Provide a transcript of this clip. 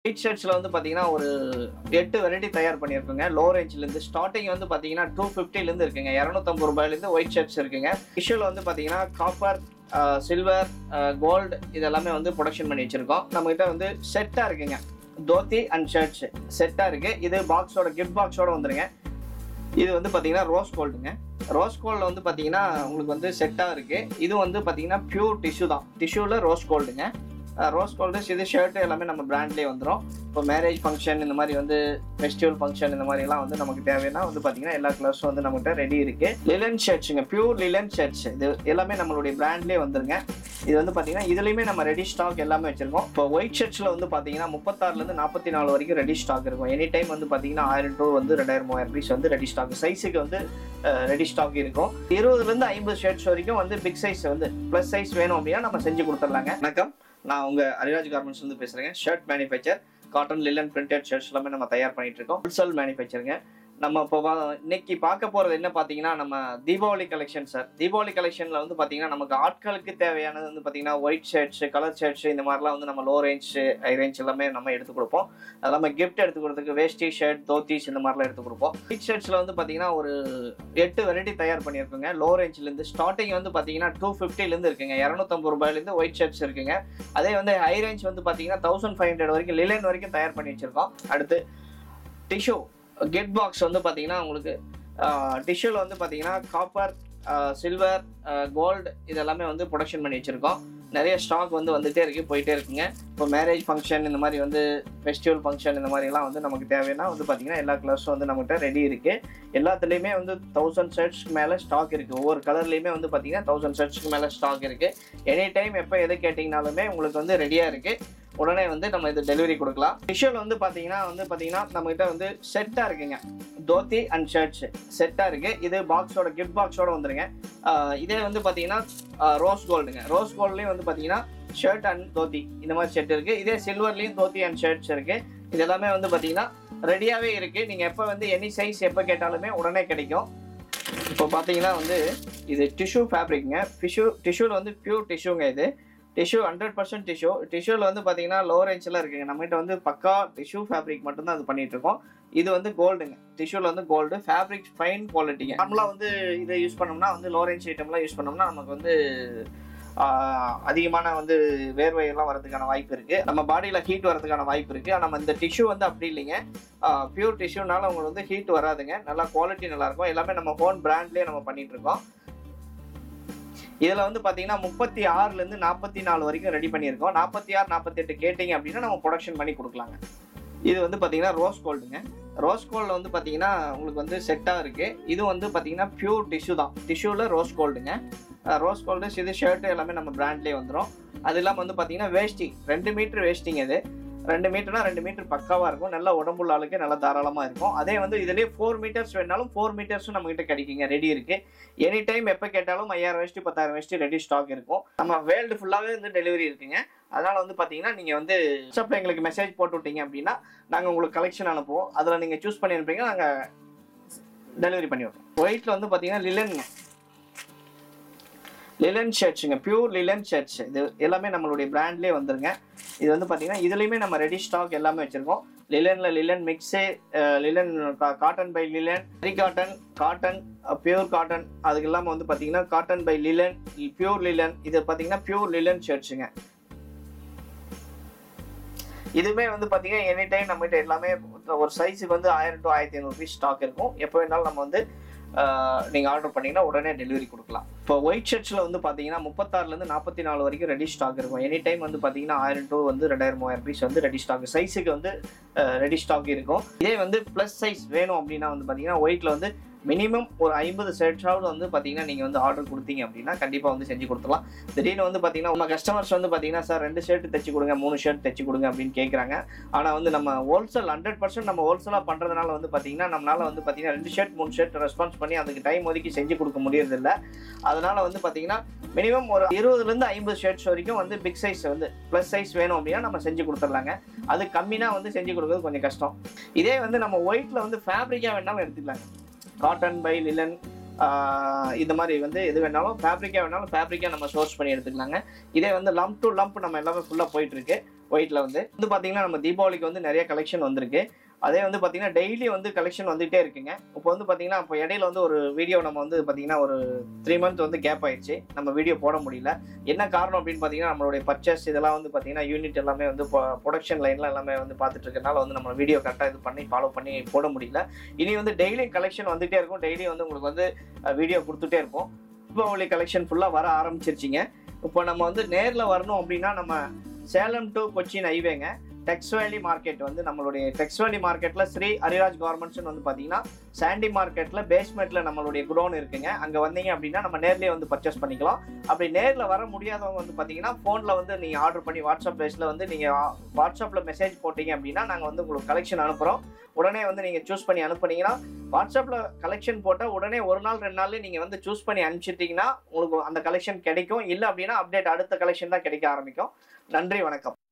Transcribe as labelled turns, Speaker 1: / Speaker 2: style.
Speaker 1: white ஷர்ட்ஸில் வந்து பார்த்தீங்கன்னா ஒரு எட்டு வெரைட்டி தயார் பண்ணியிருக்குங்க லோ ரேஞ்சிலேருந்து ஸ்டார்டிங் வந்து பார்த்தீங்கன்னா டூ ஃபிஃப்டிலேருந்து இருக்குங்க இரநூத்தம்பது ரூபாயிலேருந்து ஒயிட் ஷர்ட்ஸ் இருக்குங்க விஷுவல் வந்து பார்த்தீங்கன்னா காப்பர் சில்வர் கோல்டு இதெல்லாமே வந்து ப்ரொடக்ஷன் பண்ணி வச்சுருக்கோம் நம்மகிட்ட வந்து செட்டாக இருக்குங்க தோத்தி அண்ட் ஷர்ட்ஸ் செட்டாக இருக்குது இது பாக்ஸோட கிஃப்ட் பாக்ஸோட வந்துருங்க இது வந்து பார்த்தீங்கன்னா ரோஸ் கோல்டுங்க ரோஸ் கோல்டில் வந்து பார்த்தீங்கன்னா உங்களுக்கு வந்து செட்டாக இருக்குது இது வந்து பார்த்தீங்கன்னா பியூர் டிஷ்யூ தான் டிஷ்யூவில் ரோஸ் கோல்டுங்க ரோஸ் கோல்டு இது ஷர்ட் எல்லாமே நம்ம பிராண்ட்லேயே வந்துடும் இப்போ மேரேஜ் ஃபங்க்ஷன் இந்த மாதிரி வந்து ஃபெஸ்டிவல் ஃபங்க்ஷன் இந்த மாதிரிலாம் வந்து நமக்கு தேவைன்னா வந்து பார்த்தீங்கன்னா எல்லா கலர்ஸும் வந்து நம்மகிட்ட ரெடி இருக்கு லிலன் ஷர்ட்ஸுங்க பியூர் லிலன் ஷர்ட்ஸ் இது எல்லாமே நம்மளுடைய பிராண்ட்லேயே வந்துருங்க இது வந்து பார்த்தீங்கன்னா இதுலேயுமே நம்ம ரெடி ஸ்டாக் எல்லாமே வச்சிருக்கோம் இப்போ ஒயிட் ஷர்ட்ஸில் வந்து பார்த்தீங்கன்னா முப்பத்தாறுலேருந்து நாற்பத்தி நாலு வரைக்கும் ரெடி ஸ்டாக் இருக்கும் எனி டைம் வந்து பார்த்தீங்கன்னா ஆயிரம் டூ வந்து ரெண்டாயிரம் மூவாயிரம் பீஸ் வந்து ரெடி ஸ்டாக் சைஸுக்கு வந்து ரெடி ஸ்டாக் இருக்கும் இருபதுலேருந்து ஐம்பது ஷர்ட்ஸ் வரைக்கும் வந்து பிக் சைஸ் வந்து ப்ளஸ் சைஸ் வேணும் அப்படின்னா நம்ம செஞ்சு கொடுத்துடலாங்க வணக்கம் நான் உங்க அரிராஜ் கார்மெண்ட்ஸ் வந்து பேசுறேங்க shirt manufacture cotton linen printed shirts எல்லாமே நம்ம தயார் பண்ணிட்டு இருக்கோம் ஹோல்சேல் மேனுஃபேக்சருங்க நம்ம இப்போ வா- இன்னைக்கு பார்க்க போறது என்ன பார்த்தீங்கன்னா நம்ம தீபாவளி கலெக்ஷன் சார் தீபாவளி கலெக்ஷன்ல வந்து பார்த்தீங்கன்னா நமக்கு ஆட்களுக்கு தேவையானது வந்து பார்த்தீங்கன்னா ஒயிட் ஷர்ட்ஸ் கலர் ஷர்ட்ஸ் இந்த மாதிரிலாம் வந்து நம்ம லோ ரேஞ்ச் ஹை ரேஞ்ச் எல்லாமே நம்ம எடுத்து கொடுப்போம் அது இல்லாமல் கிஃப்ட் எடுத்து கொடுத்துக்கு வேஷ்டி ஷர்ட் தோத்திஸ் இந்த மாதிரிலாம் எடுத்து கொடுப்போம் ஒயிட் ஷர்ட்ஸ்ல வந்து பார்த்தீங்கன்னா ஒரு எட்டு வெரைட்டி தயார் பண்ணியிருக்கோங்க லோ ரேஞ்சிலேருந்து ஸ்டார்டிங் வந்து பார்த்தீங்கன்னா டூ ஃபிஃப்டிலேருந்து இருக்குங்க இரநூத்தம்பது ரூபாயிலேருந்து ஒயிட் ஷர்ட்ஸ் இருக்குங்க அதே வந்து ஹை ரேஞ்ச் வந்து பார்த்தீங்கன்னா தௌசண்ட் ஃபைவ் ஹண்ட்ரட் வரைக்கும் லிலன் வரைக்கும் தயார் பண்ணி வச்சிருக்கோம் அடுத்து டிஷ்யூ கெட் பாக்ஸ் வந்து பார்த்தீங்கன்னா உங்களுக்கு டிஷ்யூவில் வந்து பார்த்தீங்கன்னா காப்பர் சில்வர் கோல்டு இதெல்லாமே வந்து ப்ரொடக்ஷன் பண்ணி வச்சுருக்கோம் நிறைய ஸ்டாக் வந்து வந்துகிட்டே இருக்கு போயிட்டே இருக்குங்க இப்போ மேரேஜ் ஃபங்க்ஷன் இந்த மாதிரி வந்து ஃபெஸ்டிவல் ஃபங்க்ஷன் இந்த மாதிரிலாம் வந்து நமக்கு தேவைன்னா வந்து பார்த்தீங்கன்னா எல்லா கலர்ஸும் வந்து நம்மகிட்ட ரெடி இருக்குது எல்லாத்துலேயுமே வந்து தௌசண்ட் ஷர்ட்ஸ்க்கு மேலே ஸ்டாக் இருக்குது ஒவ்வொரு கலர்லேயுமே வந்து பார்த்தீங்கன்னா தௌசண்ட் ஷர்ட்ஸ்க்கு மேலே ஸ்டாக் இருக்குது எனி டைம் எப்போ எது கேட்டிங்கனாலுமே உங்களுக்கு வந்து ரெடியாக இருக்குது உடனே வந்து நம்ம இது டெலிவரி கொடுக்கலாம் விஷுவல் வந்து பார்த்தீங்கன்னா வந்து பார்த்தீங்கன்னா நம்மகிட்ட வந்து செட்டாக இருக்குங்க தோத்தி அண்ட் ஷர்ட்ஸ் செட்டாக இருக்குது இது பாக்ஸோட கிஃப்ட் பாக்ஸோட வந்துருங்க ஆஹ் இதே வந்து பார்த்தீங்கன்னா ரோஸ் கோல்டுங்க ரோஸ் கோல்ட்லேயும் வந்து பார்த்தீங்கன்னா ஷர்ட் அண்ட் தோத்தி இந்த மாதிரி செட் இருக்குது இதே சில்வர்லேயும் தோத்தி அண்ட் ஷர்ட்ஸ் இருக்குது இது எல்லாமே வந்து பார்த்தீங்கன்னா ரெடியாகவே இருக்குது நீங்கள் எப்போ வந்து எனி சைஸ் எப்போ கேட்டாலுமே உடனே கிடைக்கும் இப்போ பார்த்தீங்கன்னா வந்து இது டிஷ்யூ ஃபேப்ரிக்ங்க டிஷ்யூ டிஷ்யூவில் வந்து பியூர் டிஷ்யூங்க இது டிஷ்யூ ஹண்ட்ரட் பர்சன்ட் டிஷ்யூ டிஷ்யூவில் வந்து பார்த்தீங்கன்னா லோ ரேஞ்சில் இருக்குங்க நம்மகிட்ட வந்து பக்கா டிஷ்யூ ஃபேப்ரிக் மட்டும்தான் அது பண்ணிட்டு இருக்கோம் இது வந்து கோல்டுங்க டிஷ்யூவில் வந்து கோல்டு ஃபேப்ரிக் ஃபைன் குவாலிட்டிங்க நார்மலாக வந்து இதை யூஸ் பண்ணோம்னா வந்து லோ ரேஞ்ச் ஐட்டம்லாம் யூஸ் பண்ணோம்னா நமக்கு வந்து ஆஹ், அதிகமான வந்து வேர்வை எல்லாம் வரதுக்கான வாய்ப்பு இருக்கு நம்ம பாடியில் ஹீட் வரதுக்கான வாய்ப்பு இருக்கு ஆனால் நம்ம இந்த டிஷ்யூ வந்து அப்படி இல்லைங்க பியூர் டிஷ்யூனால உங்களுக்கு வந்து ஹீட் வராதுங்க நல்லா குவாலிட்டி நல்லா இருக்கும் எல்லாமே நம்ம ஹோன் பிராண்ட்லேயே நம்ம பண்ணிட்டு இருக்கோம் இதில் வந்து பார்த்தீங்கன்னா முப்பத்தி ஆறுலேருந்து நாற்பத்தி நாலு வரைக்கும் ரெடி பண்ணியிருக்கோம் நாற்பத்தி ஆறு நாற்பத்தெட்டு கேட்டிங்க அப்படின்னா நம்ம ப்ரொடக்ஷன் பண்ணி கொடுக்கலாங்க இது வந்து பார்த்தீங்கன்னா ரோஸ் கோல்டுங்க ரோஸ் கோல்டில் வந்து பார்த்தீங்கன்னா உங்களுக்கு வந்து செட்டாக இருக்குது இது வந்து பார்த்தீங்கன்னா பியூர் டிஷ்யூ தான் டிஷ்யூவில் ரோஸ் கோல்டுங்க ரோஸ் கோல்டு இது ஷர்ட் எல்லாமே நம்ம பிராண்ட்லேயே வந்துடும் அது இல்லாமல் வந்து பார்த்தீங்கன்னா வேஷ்டி ரெண்டு மீட்டர் வேஷ்டிங் இது ரெண்டு மீட்டர்னா ரெண்டு மீட்டர் பக்காவாக இருக்கும் நல்ல உடம்புள்ள ஆளுக்கு நல்லா தாராளமாக இருக்கும் அதே வந்து இதுலேயே ஃபோர் மீட்டர்ஸ் வேணாலும் ஃபோர் மீட்டர்ஸும் நம்மகிட்ட கிடைக்குங்க ரெடி இருக்கு எனி டைம் எப்போ கேட்டாலும் ஐயாயிரம் வேஷ்டி பத்தாயிரம் வேஷ்டி ரெடி ஸ்டாக் இருக்கும் நம்ம வேர்ல்டு ஃபுல்லாகவே வந்து டெலிவரி இருக்குங்க அதனால வந்து பார்த்தீங்கன்னா நீங்கள் வந்து வாட்ஸ்அப்பில் எங்களுக்கு மெசேஜ் போட்டு விட்டீங்க அப்படின்னா நாங்கள் உங்களுக்கு கலெக்ஷன் அனுப்புவோம் அதில் நீங்கள் சூஸ் பண்ணி அனுப்புறீங்க நாங்கள் டெலிவரி பண்ணி விட்றோம் ஒயிட்டில் வந்து பார்த்தீங்கன்னா லிலனுங்க லிலன் ஷர்ட்ஸுங்க பியூர் லிலன் ஷர்ட்ஸ் இது எல்லாமே நம்மளுடைய பிராண்ட்லேயே வந்துருங்க இது வந்து பார்த்தீங்கன்னா இதுலேயுமே நம்ம ரெடி ஸ்டாக் எல்லாமே வச்சுருக்கோம் லிலனில் linen mix linen cotton by linen ஹரி காட்டன் காட்டன் பியூர் காட்டன் அதுக்கு இல்லாமல் வந்து பார்த்தீங்கன்னா cotton by linen pure linen இது பார்த்தீங்கன்னா பியூர் லிலன் ஷர்ட்ஸுங்க இதுவுமே வந்து பார்த்தீங்கன்னா எனி டைம் நம்மகிட்ட எல்லாமே ஒரு சைஸுக்கு வந்து ஆயிரம் டு ஆயிரத்தி ஐநூறு பீஸ் ஸ்டாக் இருக்கும் எப்போ வேணாலும் நம்ம வந்து நீங்கள் ஆர்டர் பண்ணீங்கன்னா உடனே டெலிவரி கொடுக்கலாம் இப்போ ஒயிட் ஷர்ட்ஸில் வந்து பார்த்தீங்கன்னா முப்பத்தாறுலேருந்து நாற்பத்தி நாலு வரைக்கும் ரெடி ஸ்டாக் இருக்கும் எனி டைம் வந்து பார்த்தீங்கன்னா ஆயிரம் டூ வந்து ரெண்டாயிரம் மூவாயிரம் பீஸ் வந்து ரெடி ஸ்டாக் சைஸுக்கு வந்து ரெடி ஸ்டாக் இருக்கும் இதே வந்து ப்ளஸ் சைஸ் வேணும் அப்படின்னா வந்து பார்த்தீங்கன்னா ஒயிட்டில் வந்து மினிமம் ஒரு ஐம்பது ஷர்ட்ஸாவது வந்து பார்த்தீங்கன்னா நீங்கள் வந்து ஆர்டர் கொடுத்தீங்க அப்படின்னா கண்டிப்பாக வந்து செஞ்சு கொடுத்துலாம் திடீர்னு வந்து பார்த்தீங்கன்னா நம்ம கஸ்டமர்ஸ் வந்து பார்த்தீங்கன்னா சார் ரெண்டு ஷர்ட் தைச்சு கொடுங்க மூணு ஷர்ட் தைச்சு கொடுங்க அப்படின்னு கேட்குறாங்க ஆனால் வந்து நம்ம ஹோல்சேல் ஹண்ட்ரட் பர்சன்ட் நம்ம ஹோல்சேலாக பண்ணுறதுனால வந்து பார்த்தீங்கன்னா நம்மளால வந்து பார்த்தீங்கன்னா ரெண்டு ஷர்ட் மூணு ஷர்ட் ரெஸ்பான்ஸ் பண்ணி அதுக்கு டைம் ஒதுக்கி செஞ்சு கொடுக்க முடியறதில்ல அதனால வந்து பார்த்தீங்கன்னா மினிமம் ஒரு இருபதுலேருந்து ஐம்பது ஷர்ட்ஸ் வரைக்கும் வந்து பிக் சைஸ் வந்து ப்ளஸ் சைஸ் வேணும் அப்படின்னா நம்ம செஞ்சு கொடுத்துர்லாங்க அது கம்மினா வந்து செஞ்சு கொடுக்கறது கொஞ்சம் கஷ்டம் இதே வந்து நம்ம ஒயிட்டில் வந்து ஃபேப்ரிக்காக வேணாலும் எடுத்துக்கலாங்க காட்டன் பை லிலன் இந்த மாதிரி வந்து எது வேணாலும் ஃபேப்ரிக்காக வேணாலும் ஃபேப்ரிக்காக நம்ம சோர்ஸ் பண்ணி எடுத்துக்கலாங்க இதே வந்து லம்ப் டு லம்ப் நம்ம எல்லாமே ஃபுல்லாக போயிட்டு இருக்கு ஒயிட்ல வந்து வந்து பார்த்தீங்கன்னா நம்ம தீபாவளிக்கு வந்து நிறைய கலெக்ஷன் வந்திருக்கு அதே வந்து பார்த்தீங்கன்னா டெய்லி வந்து கலெக்ஷன் வந்துகிட்டே இருக்குங்க இப்போ வந்து பார்த்தீங்கன்னா இப்போ இடையில வந்து ஒரு வீடியோ நம்ம வந்து பார்த்தீங்கன்னா ஒரு த்ரீ மந்த் வந்து கேப் ஆயிடுச்சு நம்ம வீடியோ போட முடியல என்ன காரணம் அப்படின்னு பார்த்தீங்கன்னா நம்மளுடைய பர்ச்சேஸ் இதெல்லாம் வந்து பார்த்தீங்கன்னா யூனிட் எல்லாமே வந்து ப்ரொடக்ஷன் லைன்ல எல்லாமே வந்து பார்த்துட்டு இருக்கனால வந்து நம்ம வீடியோ கரெக்டாக இது பண்ணி ஃபாலோ பண்ணி போட முடியல இனி வந்து டெய்லி கலெக்ஷன் வந்துகிட்டே இருக்கும் டெய்லி வந்து உங்களுக்கு வந்து வீடியோ கொடுத்துட்டே இருப்போம் தீபாவளி கலெக்ஷன் ஃபுல்லாக வர ஆரம்பிச்சிருச்சிங்க இப்போ நம்ம வந்து நேரில் வரணும் அப்படின்னா நம்ம சேலம் டு கொச்சின் ஹைவேங்க டெக்ஸ் வேலி மார்க்கெட் வந்து நம்மளுடைய டெக்ஸ் வேலி மார்க்கெட்டில் ஸ்ரீ ஹரிராஜ் கார்மெண்ட்ஸ்னு வந்து பார்த்தீங்கன்னா சாண்டி மார்க்கெட்டில் பேஸ்மெண்ட்டில் நம்மளுடைய குடோன் இருக்குங்க அங்கே வந்தீங்க அப்படின்னா நம்ம நேர்லேயே வந்து பர்ச்சேஸ் பண்ணிக்கலாம் அப்படி நேரில் வர முடியாதவங்க வந்து பார்த்தீங்கன்னா ஃபோனில் வந்து நீங்கள் ஆர்டர் பண்ணி வாட்ஸ்அப் பேஸில் வந்து நீங்கள் வாட்ஸ்அப்பில் மெசேஜ் போட்டீங்க அப்படின்னா நாங்கள் வந்து உங்களுக்கு கலெக்ஷன் அனுப்புகிறோம் உடனே வந்து நீங்கள் சூஸ் பண்ணி அனுப்புனீங்கன்னா வாட்ஸ்அப்பில் கலெக்ஷன் போட்டால் உடனே ஒரு நாள் ரெண்டு நாள்லேயே நீங்கள் வந்து சூஸ் பண்ணி அனுப்பிச்சிட்டிங்கன்னா உங்களுக்கு அந்த கலெக்ஷன் கிடைக்கும் இல்லை அப்படின்னா அப்டேட் அடுத்த கலெக்ஷன் தான் கிடைக்க ஆரம்பிக்கும் நன்றி வணக்கம்